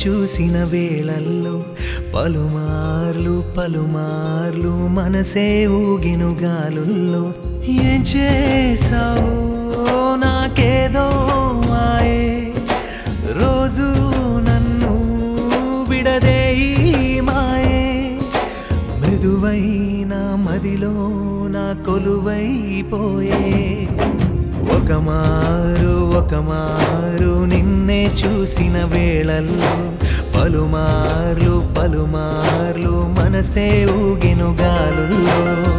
చూసిన వేళల్లో పలుమార్లు పలుమార్లు మనసే ఊగిను గాలుల్లో ఏం చేసావో నాకేదో మాయే రోజు నన్ను విడదే ఈ మాయే మృదువైన మదిలో నా కొలువైపోయే ఒక మారు ఒక మారు నిన్నే చూసిన వేళల్లో పలుమార్లు పలుమార్లు మనసే ఊగిను గాలుల్లో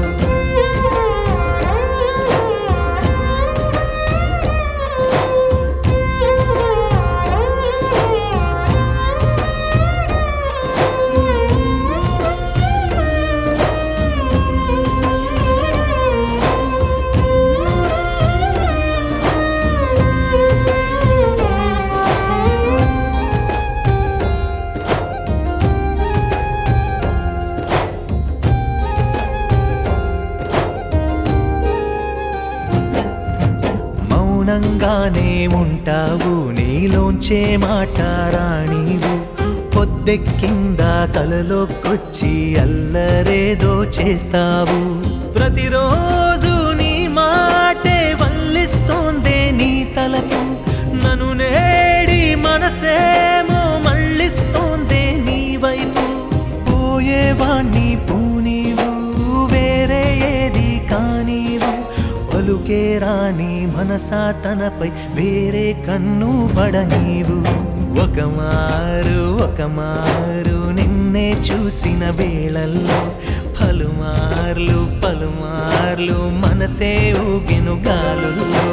మౌనంగానే ఉంటావు నీలోంచే మాట రాణివు పొద్దెక్కింద కలలోకొచ్చి అల్లరేదో చేస్తావు ప్రతిరోజు నీ మాటే వల్లిస్తోందే నీ తలకు నన్ను నేడి మనసేమో మళ్ళిస్తోందే నీ వైపు పోయేవాణ్ణి పూనీవు వేరే ఏది కానీవు పలుకే రాని మనసా తనపై వేరే కన్ను పడనీవు ఒక మారు ఒక మారు నిన్నే చూసిన వేళల్లో పలుమార్లు పలుమార్లు మనసే ఊగిను గాలుల్లో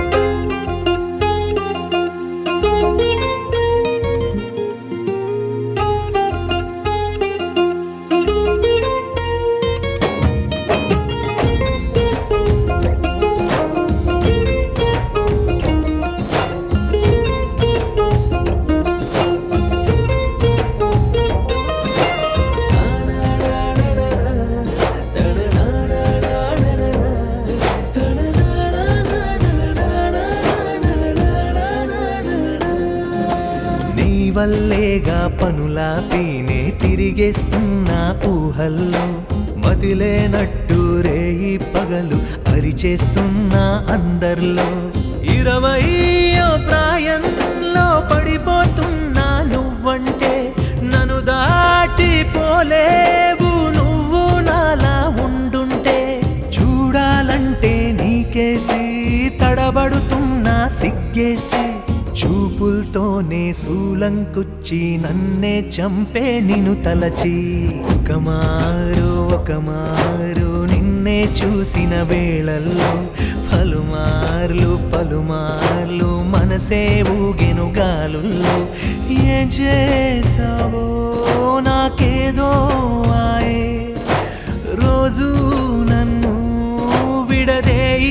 నీ వల్లేగా పనులాపీనే తిరిగేస్తున్నా ఊహల్లో మదిలేనట్టు రేయి పగలు అరిచేస్తున్నా అందర్లో ఇరవయో ప్రాయంలో పడిపోతున్నా నువ్వంటే నన్ను దాటిపోలేవు నువ్వు నాలా ఉండుంటే చూడాలంటే నీకేసి తడబడుతున్నా సిగ్గేసి చూపులతోనే శూలంకుచ్చి నన్నే చంపే నిన్ను తలచి ఒక మారు ఒక మారు నిన్నే చూసిన వేళల్లో పలుమార్లు పలుమార్లు మనసే ఊగెను గాలుల్లో ఏం చేసావో నాకేదో ఆయే రోజు నన్ను విడదే ఈ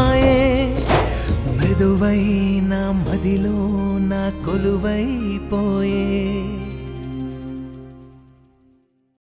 మాయే మృదువైన మదిలో నా కొలువైపో